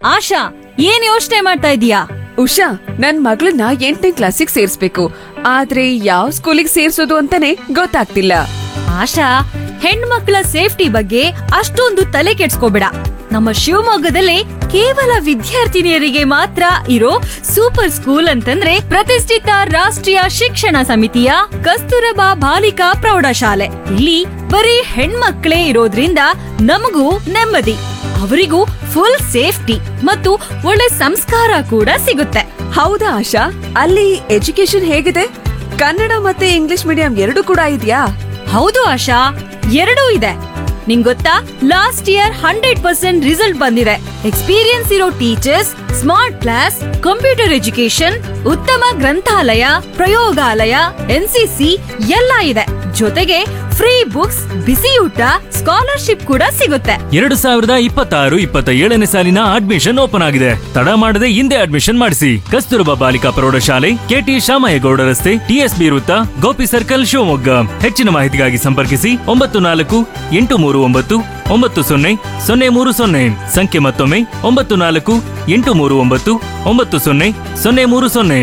ಆಶಾ ಏನ್ ಯೋಚನೆ ಮಾಡ್ತಾ ಇದೀಯಾ ಉಷಾ ನನ್ ಮಗಳನ್ನ ಎಂಟನೇ ಕ್ಲಾಸಿಗೆ ಸೇರ್ಸ್ಬೇಕು ಆದ್ರೆ ಯಾವ ಸ್ಕೂಲಿಗೆ ಸೇರ್ಸೋದು ಅಂತಾನೆ ಗೊತ್ತಾಗ್ತಿಲ್ಲ ಆಶಾ ಹೆಣ್ಮಕ್ಳ ಸೇಫ್ಟಿ ಬಗ್ಗೆ ಅಷ್ಟೊಂದು ತಲೆ ಕೆಡ್ಸ್ಕೋಬೇಡ ನಮ್ಮ ಶಿವಮೊಗ್ಗದಲ್ಲಿ ಕೇವಲ ವಿದ್ಯಾರ್ಥಿನಿಯರಿಗೆ ಮಾತ್ರ ಇರೋ ಸೂಪರ್ ಸ್ಕೂಲ್ ಅಂತಂದ್ರೆ ಪ್ರತಿಷ್ಠಿತ ರಾಷ್ಟ್ರೀಯ ಶಿಕ್ಷಣ ಸಮಿತಿಯ ಕಸ್ತೂರಬಾ ಬಾಲಿಕಾ ಪ್ರೌಢಶಾಲೆ ಇಲ್ಲಿ ಬರೀ ಹೆಣ್ಮಕ್ಳೇ ಇರೋದ್ರಿಂದ ನಮಗೂ ನೆಮ್ಮದಿ ಅವರಿಗೂ ಫುಲ್ ಸೇಫ್ಟಿ ಮತ್ತು ಒಳ್ಳೆ ಸಂಸ್ಕಾರ ಕೂಡ ಸಿಗುತ್ತೆ ಹೌದಾ ಆಶಾ ಅಲ್ಲಿ ಎಜುಕೇಶನ್ ಹೇಗಿದೆ ಕನ್ನಡ ಮತ್ತೆ ಇಂಗ್ಲಿಷ್ ಮೀಡಿಯಂ ಎರಡು ಕೂಡ ಇದೆಯಾ ಹೌದು ಆಶಾ ಎರಡೂ ಇದೆ ನಿಂಗ್ ಗೊತ್ತಾ last year hundred percent result ಬಂದಿದೆ ಎಕ್ಸ್ಪೀರಿಯನ್ಸ್ ಇರೋ teachers smart class computer education ಉತ್ತಮ ಗ್ರಂಥಾಲಯ ಪ್ರಯೋಗಾಲಯ ಎನ್ಸಿಸಿ ಎಲ್ಲ ಇದೆ ಜೊತೆಗೆ ಫ್ರೀ ಬುಕ್ಸ್ ಬಿಸಿ ಊಟ ಸ್ಕಾಲರ್ಶಿಪ್ ಕೂಡ ಸಿಗುತ್ತೆ ಎರಡು ಸಾವಿರದ ಇಪ್ಪತ್ತಾರು ಇಪ್ಪತ್ತ ಏಳನೇ ಸಾಲಿನ ಅಡ್ಮಿಷನ್ ಓಪನ್ ಆಗಿದೆ ತಡ ಮಾಡದೆ ಹಿಂದೆ ಅಡ್ಮಿಷನ್ ಮಾಡಿಸಿ ಕಸ್ತೂರಬಾ ಬಾಲಿಕಾ ಪ್ರೌಢಶಾಲೆ ಕೆಟಿ ಶಾಮಯ್ಯಗೌಡ ರಸ್ತೆ ಟಿಎಸ್ಬಿ ವೃತ್ತ ಗೋಪಿ ಸರ್ಕಲ್ ಶಿವಮೊಗ್ಗ ಹೆಚ್ಚಿನ ಮಾಹಿತಿಗಾಗಿ ಸಂಪರ್ಕಿಸಿ ಒಂಬತ್ತು ನಾಲ್ಕು ಎಂಟು ಮೂರು ಒಂಬತ್ತು ಒಂಬತ್ತು ಸೊನ್ನೆ ಸೊನ್ನೆ ಮೂರು ಸೊನ್ನೆ ಸಂಖ್ಯೆ ಮತ್ತೊಮ್ಮೆ ಒಂಬತ್ತು ನಾಲ್ಕು ಎಂಟು ಮೂರು ಒಂಬತ್ತು ಒಂಬತ್ತು ಸೊನ್ನೆ ಸೊನ್ನೆ ಮೂರು ಸೊನ್ನೆ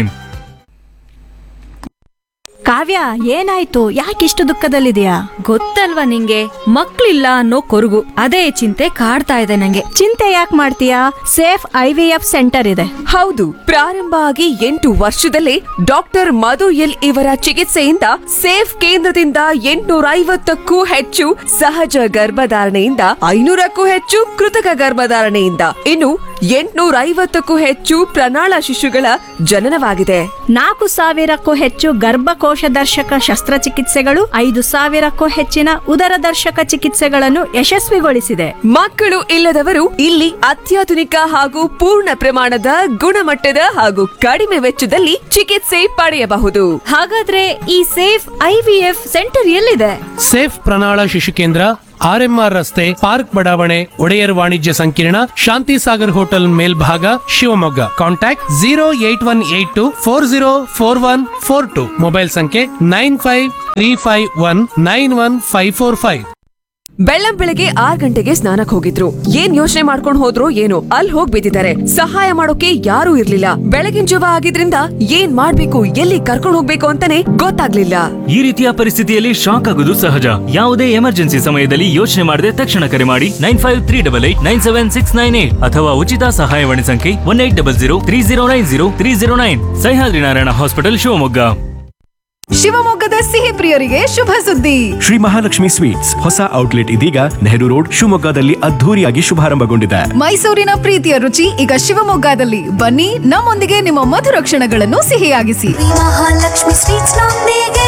ಕಾವ್ಯ ಏನಾಯ್ತು ಯಾಕಿಷ್ಟು ದುಃಖದಲ್ಲಿದೆಯಾ ಗೊತ್ತಲ್ವಾ ನಿಂಗೆ ಮಕ್ಳಿಲ್ಲ ಅನ್ನೋ ಕೊರಗು ಅದೇ ಚಿಂತೆ ಕಾಡ್ತಾ ಇದೆ ನಂಗೆ ಚಿಂತೆ ಯಾಕೆ ಮಾಡ್ತೀಯಾ safe I V F centre ಇದೆ ಹೌದು ಪ್ರಾರಂಭ ಆಗಿ ಎಂಟು ವರ್ಷದಲ್ಲೇ ಡಾಕ್ಟರ್ ಮಧು ಎಲ್ ಇವರ ಚಿಕಿತ್ಸೆಯಿಂದ ಸೇಫ್ ಕೇಂದ್ರದಿಂದ ಎಂಟುನೂರ ಐವತ್ತಕ್ಕೂ ಹೆಚ್ಚು ಸಹಜ ಗರ್ಭಧಾರಣೆಯಿಂದ ಐನೂರಕ್ಕೂ ಹೆಚ್ಚು ಕೃತಕ ಗರ್ಭಧಾರಣೆಯಿಂದ ಇನ್ನು ಎಂಟುನೂರ ಐವತ್ತಕ್ಕೂ ಹೆಚ್ಚು ಪ್ರಣಾಳ ಶಿಶುಗಳ ಜನನವಾಗಿದೆ ನಾಲ್ಕು ಸಾವಿರಕ್ಕೂ ಹೆಚ್ಚು ಗರ್ಭಕೋಶ ದರ್ಶಕ ಶಸ್ತ್ರಚಿಕಿತ್ಸೆಗಳು ಐದು ಸಾವಿರಕ್ಕೂ ಹೆಚ್ಚಿನ ಉದರ ದರ್ಶಕ ಚಿಕಿತ್ಸೆಗಳನ್ನು ಯಶಸ್ವಿಗೊಳಿಸಿದೆ ಮಕ್ಕಳು ಇಲ್ಲದವರು ಇಲ್ಲಿ ಅತ್ಯಾಧುನಿಕ ಹಾಗೂ ಪೂರ್ಣ ಪ್ರಮಾಣದ ಗುಣಮಟ್ಟದ ಹಾಗೂ ಕಡಿಮೆ ವೆಚ್ಚದಲ್ಲಿ ಚಿಕಿತ್ಸೆ ಪಡೆಯಬಹುದು ಹಾಗಾದ್ರೆ ಈ ಸೇಫ್ ಐವಿಎಫ್ ಸೆಂಟರ್ ಎಲ್ಲಿದೆ ಸೇಫ್ ಪ್ರಣಾಳ ಶಿಶು ಕೇಂದ್ರ ಆರ್ಎಂಆರ್ ರಸ್ತೆ ಪಾರ್ಕ್ ಬಡಾವಣೆ ಒಡೆಯರ್ ವಾಣಿಜ್ಯ ಸಂಕೀರ್ಣ ಶಾಂತಿ ಸಾಗರ್ ಹೋಟೆಲ್ ಮೇಲ್ಭಾಗ Shivamogga contact zero eight one eight two four zero four one four two mobile ಸಂಖ್ಯೆ nine five three five one nine one five four five ಬೆಳ್ಳಂ ಬೆಳಗ್ಗೆ ಆರ್ ಗಂಟೆಗೆ ಸ್ನಾನಕ್ ಹೋಗಿದ್ರು ಏನ್ ಯೋಚನೆ ಮಾಡ್ಕೊಂಡ್ ಹೋದ್ರು ಏನೋ ಅಲ್ಲಿ ಹೋಗ್ ಬಿದ್ದಿದ್ದಾರೆ ಸಹಾಯ ಮಾಡೋಕೆ ಯಾರೂ ಇರ್ಲಿಲ್ಲ ಬೆಳಗಿನ ಜವ ಆಗಿದ್ರಿಂದ ಏನ್ ಮಾಡ್ಬೇಕು ಎಲ್ಲಿ ಕರ್ಕೊಂಡ್ ಹೋಗ್ಬೇಕು ಅಂತಾನೆ ಗೊತ್ತಾಗ್ಲಿಲ್ಲ ಈ ರೀತಿಯ ಪರಿಸ್ಥಿತಿಯಲ್ಲಿ ಶಾಕ್ ಆಗುವುದು ಸಹಜ ಯಾವುದೇ ಎಮರ್ಜೆನ್ಸಿ ಸಮಯದಲ್ಲಿ ಯೋಚನೆ ಮಾಡದೆ ತಕ್ಷಣ ಕರೆ ಮಾಡಿ nine five three double eight nine seven six nine eight ಅಥವಾ ಉಚಿತ ಸಹಾಯವಾಣಿ ಸಂಖ್ಯೆ one eight double zero three zero nine zero three zero nine Sahyadri Narayana hospital Shivamogga ಶಿವಮೊಗ್ಗದ ಸಿಹಿ ಪ್ರಿಯರಿಗೆ ಶುಭ ಸುದ್ದಿ ಶ್ರೀ ಮಹಾಲಕ್ಷ್ಮಿ ಸ್ವೀಟ್ಸ್ ಹೊಸ ಔಟ್ಲೆಟ್ ಇದೀಗ ನೆಹರು ರೋಡ್ ಶಿವಮೊಗ್ಗದಲ್ಲಿ ಅದ್ಧೂರಿಯಾಗಿ ಶುಭಾರಂಭಗೊಂಡಿದೆ ಮೈಸೂರಿನ ಪ್ರೀತಿಯ ರುಚಿ ಈಗ ಶಿವಮೊಗ್ಗದಲ್ಲಿ ಬನ್ನಿ ನಮ್ಮೊಂದಿಗೆ ನಿಮ್ಮ ಮಧುರ ಕ್ಷಣಗಳನ್ನು ಸಿಹಿಯಾಗಿಸಿ ಮಹಾಲಕ್ಷ್ಮಿ ಸ್ವೀಟ್ಸ್ ನೊಂದಿಗೆ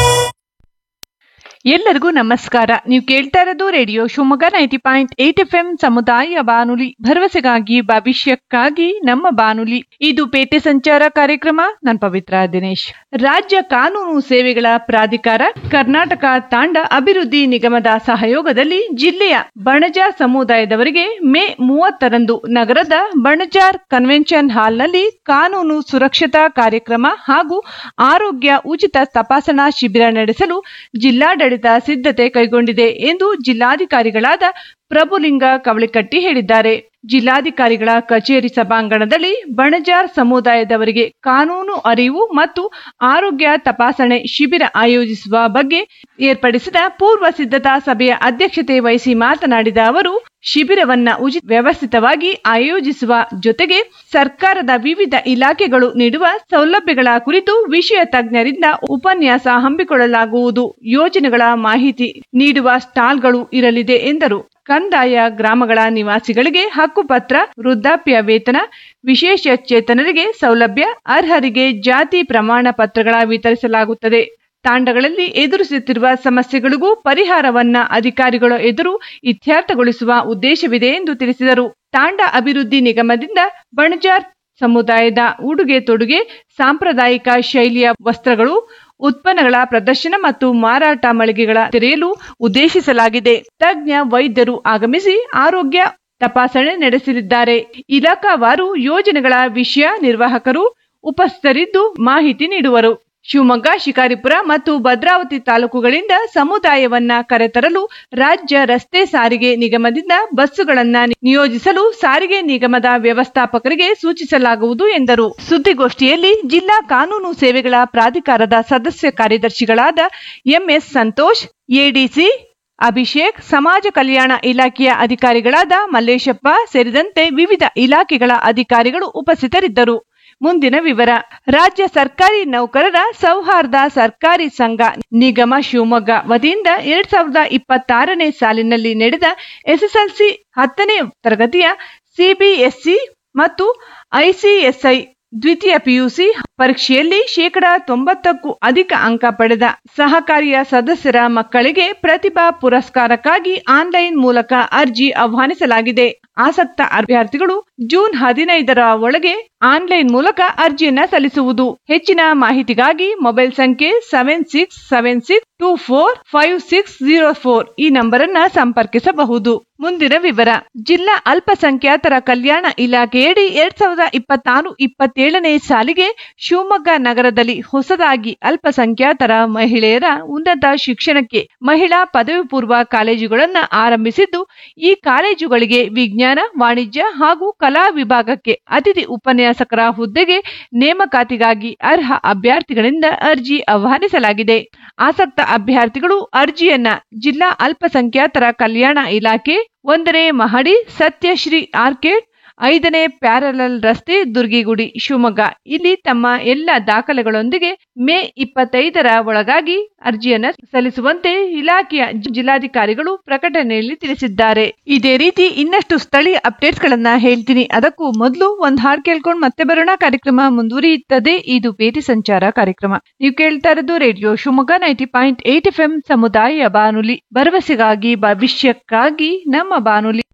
ಎಲ್ಲರಿಗೂ ನಮಸ್ಕಾರ ನೀವು ಕೇಳ್ತಾ ಇರೋದು radio Shivamogga ninety point eight F M ಸಮುದಾಯ ಬಾನುಲಿ ಭರವಸೆಗಾಗಿ ಭವಿಷ್ಯಕ್ಕಾಗಿ ನಮ್ಮ ಬಾನುಲಿ ಇದು ಪೇಟೆ ಸಂಚಾರ ಕಾರ್ಯಕ್ರಮ ನಾನು ಪವಿತ್ರ ದಿನೇಶ್ ರಾಜ್ಯ ಕಾನೂನು ಸೇವೆಗಳ ಪ್ರಾಧಿಕಾರ ಕರ್ನಾಟಕ ತಾಂಡ ಅಭಿವೃದ್ಧಿ ನಿಗಮದ ಸಹಯೋಗದಲ್ಲಿ ಜಿಲ್ಲೆಯ ಬಣಜಾರ್ ಸಮುದಾಯದವರಿಗೆ ಮೇ ಮೂವತ್ತರಂದು ನಗರದ ಬಣಜಾರ್ ಕನ್ವೆನ್ಷನ್ ಹಾಲ್ನಲ್ಲಿ ಕಾನೂನು ಸುರಕ್ಷತಾ ಕಾರ್ಯಕ್ರಮ ಹಾಗೂ ಆರೋಗ್ಯ ಉಚಿತ ತಪಾಸಣಾ ಶಿಬಿರ ನಡೆಸಲು ಜಿಲ್ಲಾಡಳಿತ ಸಿದ್ಧತೆ ಕೈಗೊಂಡಿದೆ ಎಂದು ಜಿಲ್ಲಾಧಿಕಾರಿಗಳಾದ ಪ್ರಭುಲಿಂಗ ಕವಳಿಕಟ್ಟಿ ಹೇಳಿದ್ದಾರೆ ಜಿಲ್ಲಾಧಿಕಾರಿಗಳ ಕಚೇರಿ ಸಭಾಂಗಣದಲ್ಲಿ ಬಣಜಾರ್ ಸಮುದಾಯದವರಿಗೆ ಕಾನೂನು ಅರಿವು ಮತ್ತು ಆರೋಗ್ಯ ತಪಾಸಣೆ ಶಿಬಿರ ಆಯೋಜಿಸುವ ಬಗ್ಗೆ ಏರ್ಪಡಿಸಿದ ಪೂರ್ವ ಸಿದ್ಧತಾ ಸಭೆಯ ಅಧ್ಯಕ್ಷತೆ ವಹಿಸಿ ಮಾತನಾಡಿದ ಅವರು ಶಿಬಿರವನ್ನ ಉಚಿತ ವ್ಯವಸ್ಥಿತವಾಗಿ ಆಯೋಜಿಸುವ ಜೊತೆಗೆ ಸರ್ಕಾರದ ವಿವಿಧ ಇಲಾಖೆಗಳು ನೀಡುವ ಸೌಲಭ್ಯಗಳ ಕುರಿತು ವಿಷಯ ತಜ್ಞರಿಂದ ಉಪನ್ಯಾಸ ಹಮ್ಮಿಕೊಳ್ಳಲಾಗುವುದು ಯೋಜನೆಗಳ ಮಾಹಿತಿ ನೀಡುವ ಸ್ಟಾಲ್ಗಳು ಇರಲಿದೆ ಎಂದರು ಕಂದಾಯ ಗ್ರಾಮಗಳ ನಿವಾಸಿಗಳಿಗೆ ಹಕ್ಕುಪತ್ರ ವೃದ್ಧಾಪ್ಯ ವೇತನ ವಿಶೇಷ ಚೇತನರಿಗೆ ಸೌಲಭ್ಯ ಅರ್ಹರಿಗೆ ಜಾತಿ ಪ್ರಮಾಣ ಪತ್ರಗಳ ವಿತರಿಸಲಾಗುತ್ತದೆ ತಾಂಡಗಳಲ್ಲಿ ಎದುರಿಸುತ್ತಿರುವ ಸಮಸ್ಯೆಗಳಿಗೂ ಪರಿಹಾರವನ್ನ ಅಧಿಕಾರಿಗಳ ಎದುರು ಇತ್ಯರ್ಥಗೊಳಿಸುವ ಉದ್ದೇಶವಿದೆ ಎಂದು ತಿಳಿಸಿದರು ತಾಂಡ ಅಭಿವೃದ್ಧಿ ನಿಗಮದಿಂದ ಬಣಜಾರ್ ಸಮುದಾಯದ ಉಡುಗೆ ತೊಡುಗೆ ಸಾಂಪ್ರದಾಯಿಕ ಶೈಲಿಯ ವಸ್ತ್ರಗಳು ಉತ್ಪನ್ನಗಳ ಪ್ರದರ್ಶನ ಮತ್ತು ಮಾರಾಟ ಮಳಿಗೆಗಳ ತೆರೆಯಲು ಉದ್ದೇಶಿಸಲಾಗಿದೆ ತಜ್ಞ ವೈದ್ಯರು ಆಗಮಿಸಿ ಆರೋಗ್ಯ ತಪಾಸಣೆ ನಡೆಸಲಿದ್ದಾರೆ ಇಲಾಖಾವಾರು ಯೋಜನೆಗಳ ವಿಷಯ ನಿರ್ವಾಹಕರು ಉಪಸ್ಥಿತರಿದ್ದು ಮಾಹಿತಿ ನೀಡುವರು ಶಿವಮೊಗ್ಗ ಶಿಕಾರಿಪುರ ಮತ್ತು ಭದ್ರಾವತಿ ತಾಲೂಕುಗಳಿಂದ ಸಮುದಾಯವನ್ನ ಕರೆತರಲು ರಾಜ್ಯ ರಸ್ತೆ ಸಾರಿಗೆ ನಿಗಮದಿಂದ ಬಸ್ಸುಗಳನ್ನ ನಿಯೋಜಿಸಲು ಸಾರಿಗೆ ನಿಗಮದ ವ್ಯವಸ್ಥಾಪಕರಿಗೆ ಸೂಚಿಸಲಾಗುವುದು ಎಂದರು ಸುದ್ದಿಗೋಷ್ಠಿಯಲ್ಲಿ ಜಿಲ್ಲಾ ಕಾನೂನು ಸೇವೆಗಳ ಪ್ರಾಧಿಕಾರದ ಸದಸ್ಯ ಕಾರ್ಯದರ್ಶಿಗಳಾದ ಎಂಎಸ್ ಸಂತೋಷ್ ಎಡಿಸಿ ಅಭಿಷೇಕ್ ಸಮಾಜ ಕಲ್ಯಾಣ ಇಲಾಖೆಯ ಅಧಿಕಾರಿಗಳಾದ ಮಲ್ಲೇಶಪ್ಪ ಸೇರಿದಂತೆ ವಿವಿಧ ಇಲಾಖೆಗಳ ಅಧಿಕಾರಿಗಳು ಉಪಸ್ಥಿತರಿದ್ದರು ಮುಂದಿನ ವಿವರ ರಾಜ್ಯ ಸರ್ಕಾರಿ ನೌಕರರ ಸೌಹಾರ್ದ ಸರ್ಕಾರಿ ಸಂಘ ನಿಗಮ ಶಿವಮೊಗ್ಗ ವತಿಯಿಂದ ಎರಡ್ ಸಾವಿರದ ಇಪ್ಪತ್ತಾರನೇ ಸಾಲಿನಲ್ಲಿ ನಡೆದ ಎಸ್ಎಸ್ಎಲ್ಸಿ ಹತ್ತನೇ ತರಗತಿಯ ಸಿಬಿಎಸ್ಇ ಮತ್ತು ಐಸಿಎಸ್ಐ ದ್ವಿತೀಯ ಪಿಯುಸಿ ಪರೀಕ್ಷೆಯಲ್ಲಿ ಶೇಕಡಾ ತೊಂಬತ್ತಕ್ಕೂ ಅಧಿಕ ಅಂಕ ಪಡೆದ ಸಹಕಾರಿಯ ಸದಸ್ಯರ ಮಕ್ಕಳಿಗೆ ಪ್ರತಿಭಾ ಪುರಸ್ಕಾರಕ್ಕಾಗಿ ಆನ್ಲೈನ್ ಮೂಲಕ ಅರ್ಜಿ ಆಹ್ವಾನಿಸಲಾಗಿದೆ ಆಸಕ್ತ ಅಭ್ಯರ್ಥಿಗಳು ಜೂನ್ ಹದಿನೈದರ ಒಳಗೆ ಆನ್ಲೈನ್ ಮೂಲಕ ಅರ್ಜಿಯನ್ನ ಸಲ್ಲಿಸುವುದು ಹೆಚ್ಚಿನ ಮಾಹಿತಿಗಾಗಿ ಮೊಬೈಲ್ ಸಂಖ್ಯೆ seven six seven six two four five six zero four ಈ ನಂಬರ್ ಅನ್ನ ಸಂಪರ್ಕಿಸಬಹುದು ಮುಂದಿನ ವಿವರ ಜಿಲ್ಲಾ ಅಲ್ಪಸಂಖ್ಯಾತರ ಕಲ್ಯಾಣ ಇಲಾಖೆಯಡಿ ಎರಡ್ ಸಾವಿರದ ಇಪ್ಪತ್ತಾರು ಇಪ್ಪತ್ತೇಳನೇ ಸಾಲಿಗೆ ಶಿವಮೊಗ್ಗ ನಗರದಲ್ಲಿ ಹೊಸದಾಗಿ ಅಲ್ಪಸಂಖ್ಯಾತರ ಮಹಿಳೆಯರ ಉನ್ನತ ಶಿಕ್ಷಣಕ್ಕೆ ಮಹಿಳಾ ಪದವಿ ಪೂರ್ವ ಕಾಲೇಜುಗಳನ್ನು ಆರಂಭಿಸಿದ್ದು ಈ ಕಾಲೇಜುಗಳಿಗೆ ವಿಜ್ಞಾನ ವಾಣಿಜ್ಯ ಹಾಗೂ ಕಲಾ ವಿಭಾಗಕ್ಕೆ ಅತಿಥಿ ಉಪನ್ಯಾಸಕರ ಹುದ್ದೆಗೆ ನೇಮಕಾತಿಗಾಗಿ ಅರ್ಹ ಅಭ್ಯರ್ಥಿಗಳಿಂದ ಅರ್ಜಿ ಆಹ್ವಾನಿಸಲಾಗಿದೆ ಆಸಕ್ತ ಅಭ್ಯರ್ಥಿಗಳು ಅರ್ಜಿಯನ್ನ ಜಿಲ್ಲಾ ಅಲ್ಪಸಂಖ್ಯಾತರ ಕಲ್ಯಾಣ ಇಲಾಖೆ ಒಂದನೇ ಮಹಡಿ ಸತ್ಯಶ್ರೀ ಆರ್ಕೇಡ್ ಐದನೇ ಪ್ಯಾರಲಲ್ ರಸ್ತೆ ದುರ್ಗಿಗುಡಿ ಶಿವಮೊಗ್ಗ ಇಲ್ಲಿ ತಮ್ಮ ಎಲ್ಲ ದಾಖಲೆಗಳೊಂದಿಗೆ ಮೇ ಇಪ್ಪತ್ತೈದರ ಒಳಗಾಗಿ ಅರ್ಜಿಯನ್ನ ಸಲ್ಲಿಸುವಂತೆ ಇಲಾಖೆಯ ಜಿಲ್ಲಾಧಿಕಾರಿಗಳು ಪ್ರಕಟಣೆಯಲ್ಲಿ ತಿಳಿಸಿದ್ದಾರೆ ಇದೇ ರೀತಿ ಇನ್ನಷ್ಟು ಸ್ಥಳೀಯ ಅಪ್ಡೇಟ್ಸ್ ಗಳನ್ನ ಹೇಳ್ತೀನಿ ಅದಕ್ಕೂ ಮೊದಲು ಒಂದ್ ಹಾಡ್ ಕೇಳ್ಕೊಂಡು ಮತ್ತೆ ಬರೋಣ ಕಾರ್ಯಕ್ರಮ ಮುಂದುವರಿಯುತ್ತದೆ ಇದು ಭೇಟಿ ಸಂಚಾರ ಕಾರ್ಯಕ್ರಮ ನೀವು ಕೇಳ್ತಾ ಇರೋದು radio Shivamogga ninety point eight F M ಸಮುದಾಯ ಬಾನುಲಿ ಭರವಸೆಗಾಗಿ ಭವಿಷ್ಯಕ್ಕಾಗಿ ನಮ್ಮ ಬಾನುಲಿ